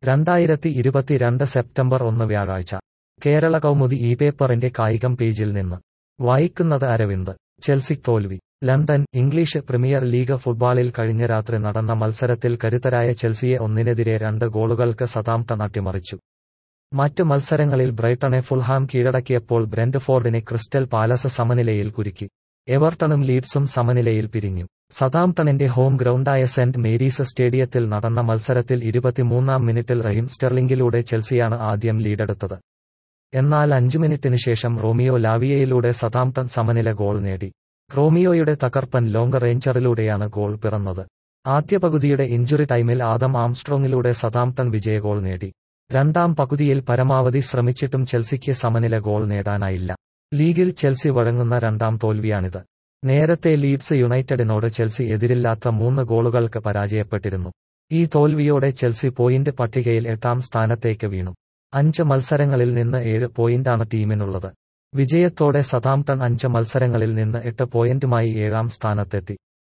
രണ്ടായിരത്തി ഇരുപത്തിരണ്ട് സെപ്റ്റംബർ ഒന്ന് വ്യാഴാഴ്ച കേരള കൗമുദി ഈ പേപ്പറിന്റെ കായികം പേജിൽ നിന്ന് വായിക്കുന്നത് അരവിന്ദ് ചെൽസി തോൽവി ലണ്ടൻ ഇംഗ്ലീഷ് പ്രീമിയർ ലീഗ് ഫുട്ബോളിൽ കഴിഞ്ഞ രാത്രി നടന്ന മത്സരത്തിൽ കരുത്തരായ ചെൽസിയെ ഒന്നിനെതിരെ രണ്ട് ഗോളുകൾക്ക് സതാംപ്ടൺ അട്ടിമറിച്ചു മറ്റ് മത്സരങ്ങളിൽ ബ്രൈട്ടണെ ഫുൾഹാം കീഴടക്കിയപ്പോൾ ബ്രെന്റ്ഫോർഡിനെ ക്രിസ്റ്റൽ പാലസ് സമനിലയിൽ കുരുക്കി എവർട്ടണും ലീഡ്സും സമനിലയിൽ പിരിഞ്ഞു സതാംപ്ടണിന്റെ ഹോം ഗ്രൗണ്ടായ സെന്റ് മേരീസ് സ്റ്റേഡിയത്തിൽ നടന്ന മത്സരത്തിൽ ഇരുപത്തിമൂന്നാം മിനിറ്റിൽ റഹീം സ്റ്റെർലിംഗിലൂടെ ചെൽസിയാണ് ആദ്യം ലീഡെടുത്തത് എന്നാൽ അഞ്ചു മിനിറ്റിന് ശേഷം റോമിയോ ലാവിയയിലൂടെ സതാംപ്ടൺ സമനില ഗോൾ നേടി റോമിയോയുടെ തകർപ്പൻ ലോങ് റേഞ്ചറിലൂടെയാണ് ഗോൾ പിറന്നത് ആദ്യ പകുതിയുടെ ഇഞ്ചുറി ടൈമിൽ ആദം ആംസ്ട്രോങ്ങിലൂടെ സതാംപ്ടൺ വിജയ ഗോൾ നേടി രണ്ടാം പകുതിയിൽ പരമാവധി ശ്രമിച്ചിട്ടും ചെൽസിക്ക് സമനില ഗോൾ നേടാനായില്ല ലീഗിൽ ചെൽസി വഴങ്ങുന്ന രണ്ടാം തോൽവിയാണിത് നേരത്തെ ലീഡ്സ് യുണൈറ്റഡിനോട് ചെൽസി എതിരില്ലാത്ത മൂന്ന് ഗോളുകൾക്ക് പരാജയപ്പെട്ടിരുന്നു ഈ തോൽവിയോടെ ചെൽസി പോയിന്റ് പട്ടികയിൽ എട്ടാം സ്ഥാനത്തേക്ക് വീണു അഞ്ച് മത്സരങ്ങളിൽ നിന്ന് ഏഴ് പോയിന്റാണ് ടീമിനുള്ളത് വിജയത്തോടെ സതാംപ്ടൺ അഞ്ച് മത്സരങ്ങളിൽ നിന്ന് എട്ട് പോയിന്റുമായി ഏഴാം സ്ഥാനത്തെത്തി